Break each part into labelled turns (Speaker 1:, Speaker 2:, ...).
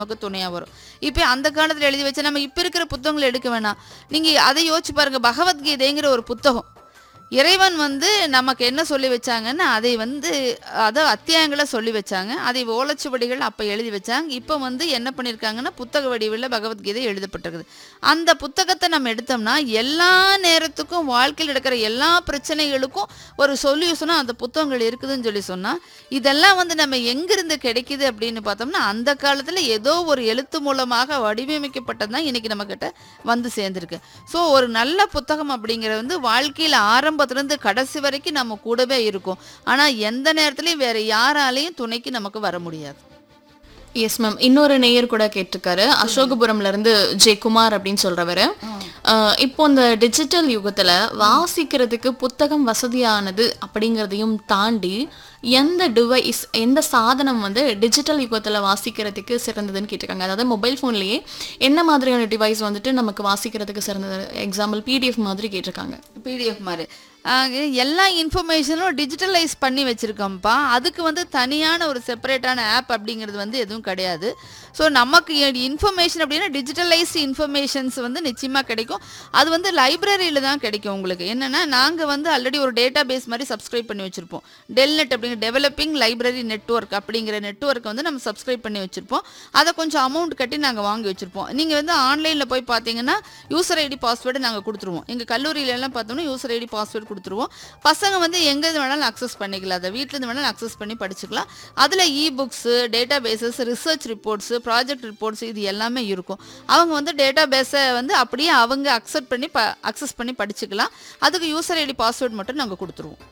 Speaker 1: நமக்கு துணையா வரும் இப்போ அந்த காலத்துல எழுதி வச்ச நம்ம இப்ப இருக்கிற புத்தகங்களை எடுக்க வேணாம் நீங்க அதை யோசிச்சு பாருங்க பகவத்கீதைங்கிற ஒரு புத்தகம் இறைவன் வந்து நமக்கு என்ன சொல்லி வச்சாங்கன்னா அதை வந்து அதை அத்தியாயங்களை சொல்லி வச்சாங்க அதை ஓலைச்சுவடிகள் அப்போ எழுதி வச்சாங்க இப்போ வந்து என்ன பண்ணியிருக்காங்கன்னா புத்தக வடிவில் பகவத்கீதை எழுதப்பட்டிருக்குது அந்த புத்தகத்தை நம்ம எடுத்தோம்னா எல்லா நேரத்துக்கும் வாழ்க்கையில் நடக்கிற எல்லா பிரச்சனைகளுக்கும் ஒரு சொல்யூஷனும் அந்த புத்தகங்கள் இருக்குதுன்னு சொல்லி சொன்னால் இதெல்லாம் வந்து நம்ம எங்கிருந்து கிடைக்குது அப்படின்னு பார்த்தோம்னா அந்த காலத்தில் ஏதோ ஒரு எழுத்து மூலமாக வடிவமைக்கப்பட்டது தான் இன்னைக்கு நம்மக்கிட்ட வந்து சேர்ந்துருக்கு ஸோ ஒரு நல்ல புத்தகம் அப்படிங்கிறது வந்து வாழ்க்கையில் ஆரம்பத்துலேருந்து கடைசி வரைக்கும் நம்ம கூடவே இருக்கும் ஆனால் எந்த நேரத்துலையும் வேற யாராலையும் துணைக்கு நமக்கு வர முடியாது
Speaker 2: எஸ் மேம் இன்னொரு நேயர் கூட கேட்டிருக்காரு அசோகபுரம்ல இருந்து ஜே குமார் அப்படின்னு சொல்றவரு அஹ், இப்போ இந்த டிஜிட்டல் யுகத்துல வாசிக்கிறதுக்கு புத்தகம் வசதியானது அப்படிங்கிறதையும் தாண்டி எந்த டிவைஸ் எந்த சாதனம் வந்து டிஜிட்டல் யுகத்துல வாசிக்கிறதுக்கு சிறந்ததுன்னு கேட்டிருக்காங்க அதாவது மொபைல் ஃபோன்லயே என்ன மாதிரியான டிவைஸ் வந்துட்டு நமக்கு வாசிக்கிறதுக்கு சிறந்தது எக்ஸாம்பிள் பிடிஎஃப் மாதிரி கேட்டிருக்காங்க
Speaker 1: பிடிஎஃப் மாதிரி ஆக, எல்லா இன்ஃபர்மேஷனும் டிஜிட்டலைஸ் பண்ணி வச்சுருக்கோம்ப்பா அதுக்கு வந்து தனியான ஒரு செப்பரேட்டான ஆப் அப்படிங்கிறது வந்து எதுவும் கிடையாது ஸோ நமக்கு இன்ஃபர்மேஷன் அப்படின்னா டிஜிட்டலைஸ்டு இன்ஃபர்மேஷன்ஸ் வந்து நிச்சயமாக கிடைக்கும் அது வந்து லைப்ரரியில் தான் கிடைக்கும் உங்களுக்கு என்னென்னா நாங்கள் வந்து ஆல்ரெடி ஒரு டேட்டா பேஸ் மாதிரி சப்ஸ்கிரைப் பண்ணி வச்சுருப்போம் டெல்நெட் அப்படிங்கிற டெவலப்பிங் லைப்ரரி நெட்வொர்க் அப்படிங்கிற நெட்வொர்க்கை வந்து நம்ம சப்ஸ்கிரைப் பண்ணி வச்சுருப்போம் அதை கொஞ்சம் அமௌண்ட் கட்டி நாங்கள் வாங்கி வச்சுருப்போம் நீங்கள் வந்து ஆன்லைனில் போய் பார்த்தீங்கன்னா யூசர் ஐடி பாஸ்வேர்டு நாங்கள் கொடுத்துருவோம் எங்கள் கல்லூரியில எல்லாம் பார்த்தோம்னா யூசர் ஐடி பாஸ்வேர்டு கொடுத்துருவோம் பசங்க வந்து எங்கே வேணாலும் அக்சஸ் பண்ணிக்கலாம் அதை வீட்டிலேருந்து வேணாலும் அக்சஸ் பண்ணி படிச்சுக்கலாம் அதில் ebooks databases research reports project reports இது எல்லாமே இருக்கும் அவங்க வந்து டேட்டா பேஸை வந்து அப்படியே அவங்க அக்செப்ட் பண்ணி ப அக்சஸ் பண்ணி படிச்சுக்கலாம் அதுக்கு யூசர் ஐடி பாஸ்வேர்டு மட்டும் நாங்கள் கொடுத்துருவோம்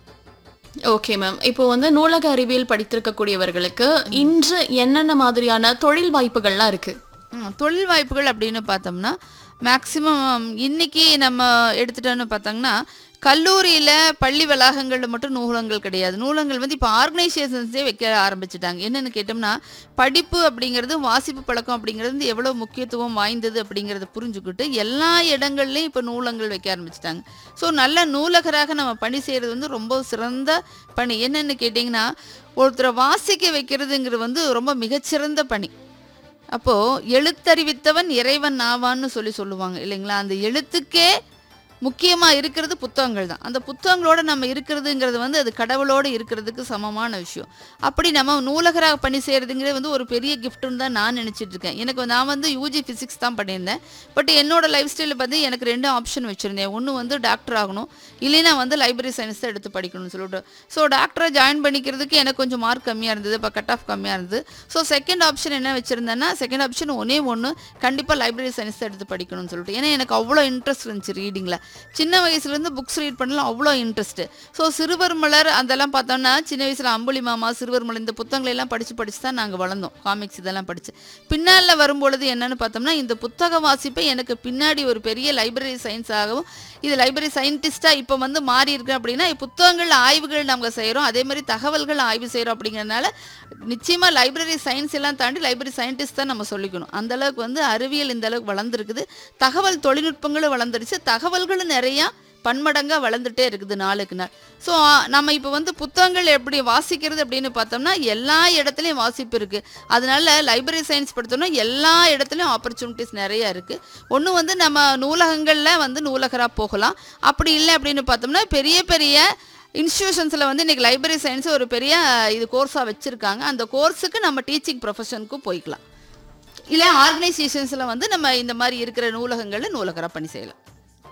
Speaker 2: ஓகே மேம் இப்போ வந்து நூலக அறிவியல் படித்திருக்கக்கூடியவர்களுக்கு இன்று என்னென்ன மாதிரியான தொழில் வாய்ப்புகள்லாம் இருக்கு
Speaker 1: ம், தொழில் வாய்ப்புகள் அப்படின்னு பார்த்தோம்னா மேக்சிமம் இன்னைக்கு நம்ம எடுத்துட்டோன்னு பார்த்தோம்னா கல்லூரியில் பள்ளி வளாகங்களில் மட்டும் நூலகங்கள் கிடையாது நூலகங்கள் வந்து இப்போ ஆர்கனைசேஷன்ஸே வைக்க ஆரம்பிச்சிட்டாங்க என்னென்னு கேட்டோம்னா படிப்பு அப்படிங்கிறது வாசிப்பு பழக்கம் அப்படிங்கிறது வந்து எவ்வளோ முக்கியத்துவம் வாய்ந்தது அப்படிங்கிறத புரிஞ்சுக்கிட்டு எல்லா இடங்கள்லையும் இப்போ நூலகங்கள் வைக்க ஆரம்பிச்சிட்டாங்க ஸோ நல்ல நூலகராக நம்ம பணி செய்கிறது வந்து ரொம்ப சிறந்த பணி என்னென்னு கேட்டிங்கன்னா ஒருத்தரை வாசிக்க வைக்கிறதுங்கிறது வந்து ரொம்ப மிகச்சிறந்த பணி அப்போ எழுத்தறிவித்தவன் இறைவன் ஆவான்னு சொல்லி சொல்லுவாங்க இல்லைங்களா அந்த எழுத்துக்கே முக்கியமாக இருக்கிறது புத்தகங்கள் தான் அந்த புத்தகங்களோட நம்ம இருக்கிறதுங்கிறது வந்து அது கடவுளோடு இருக்கிறதுக்கு சமமான விஷயம் அப்படி நம்ம நூலகராக பணி செய்கிறதுங்கிறது வந்து ஒரு பெரிய கிஃப்ட்டுன்னு தான் நான் நினச்சிட்டு இருக்கேன் எனக்கு நான் வந்து யூஜி ஃபிசிக்ஸ் தான் பண்ணியிருந்தேன் பட் என்னோட லைஃப் ஸ்டைலில் பார்த்து எனக்கு ரெண்டு ஆப்ஷன் வச்சுருந்தேன் ஒன்று வந்து டாக்டர் ஆகணும் இல்லைன்னா வந்து லைப்ரரி சயின்ஸ் தான் எடுத்து படிக்கணும்னு சொல்லிட்டு ஸோ டாக்டரை ஜாயின் பண்ணிக்கிறதுக்கு எனக்கு கொஞ்சம் மார்க் கம்மியாக இருந்தது இப்போ கட் ஆஃப் கம்மியாக இருந்தது ஸோ செகண்ட் ஆப்ஷன் என்ன வச்சுருந்தேன்னா செகண்ட் ஆப்ஷன் ஒன்றே ஒன்று கண்டிப்பாக லைப்ரரி சயின்ஸ் தான் எடுத்து படிக்கணும்னு சொல்லிட்டு ஏன்னா எனக்கு அவ்வளோ இன்ட்ரெஸ்ட் இருந்துச்சு ரீடிங்கில் சின்ன வயசுலேருந்து புக்ஸ் ரீட் பண்ணலாம் அவ்வளோ இன்ட்ரெஸ்ட்டு ஸோ சிறுவர் மலர் அதெல்லாம் பார்த்தோம்னா சின்ன வயசில் அம்புலி மாமா சிறுவர் மலர் இந்த புத்தகங்களை எல்லாம் படித்து படித்து தான் நாங்கள் வளர்ந்தோம் காமிக்ஸ் இதெல்லாம் படித்து பின்னால் வரும்பொழுது என்னன்னு பார்த்தோம்னா இந்த புத்தக வாசிப்பை எனக்கு பின்னாடி ஒரு பெரிய லைப்ரரி சயின்ஸ் ஆகவும் இது லைப்ரரி சயின்டிஸ்ட்டாக இப்போ வந்து மாறி இருக்கு அப்படின்னா புத்தகங்கள் ஆய்வுகள் நாங்கள் செய்கிறோம் அதே மாதிரி தகவல்கள் ஆய்வு செய்கிறோம் அப்படிங்கிறதுனால நிச்சயமாக லைப்ரரி சயின்ஸ் எல்லாம் தாண்டி லைப்ரரி சயின்டிஸ்ட் தான் நம்ம சொல்லிக்கணும் அந்த அளவுக்கு வந்து அறிவியல் இந்த அளவுக்கு வளர்ந்துருக்குது தகவல் தொழில்நுட்பங்களும் வளர்ந்துருச்சு தகவல்களும் நிறையா பன்மடங்காக வளர்ந்துட்டே இருக்குது நாளுக்கு நாள் ஸோ நம்ம இப்போ வந்து புத்தகங்கள் எப்படி வாசிக்கிறது அப்படின்னு பார்த்தோம்னா எல்லா இடத்துலையும் வாசிப்பு இருக்குது அதனால லைப்ரரி சயின்ஸ் படித்தோம்னா எல்லா இடத்துலையும் ஆப்பர்ச்சுனிட்டிஸ் நிறைய இருக்குது ஒன்று வந்து நம்ம நூலகங்களில் வந்து நூலகராக போகலாம் அப்படி இல்லை அப்படின்னு பார்த்தோம்னா பெரிய பெரிய இன்ஸ்டியூஷன்ஸில் வந்து இன்றைக்கி லைப்ரரி சயின்ஸ் ஒரு பெரிய இது கோர்ஸாக வச்சுருக்காங்க அந்த கோர்ஸுக்கு நம்ம டீச்சிங் ப்ரொஃபஷனுக்கும் போய்க்கலாம் இல்லை ஆர்கனைசேஷன்ஸில் வந்து நம்ம இந்த மாதிரி இருக்கிற நூலகங்களில் நூலகராக பணி செய்யலாம்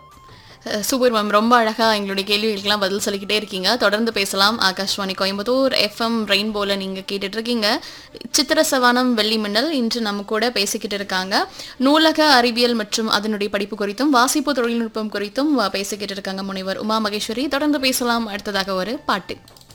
Speaker 2: சூப்பர் மேம் ரொம்ப அழகா எங்களுடைய கேள்விகளுக்கெல்லாம் பதில் சொல்லிக்கிட்டே இருக்கீங்க தொடர்ந்து பேசலாம் ஆகாஷ்வாணி கோயம்புத்தூர் எஃப்எம் ரெயின்போல நீங்க கேட்டுட்டு இருக்கீங்க சித்திர சவானம் வெள்ளி மின்னல் இன்று நம்ம கூட பேசிக்கிட்டு இருக்காங்க நூலக அறிவியல் மற்றும் அதனுடைய படிப்பு குறித்தும் வாசிப்பு தொழில்நுட்பம் குறித்தும் பேசிக்கிட்டு இருக்காங்க முனைவர் உமா மகேஸ்வரி தொடர்ந்து பேசலாம் அடுத்ததாக ஒரு பாட்டு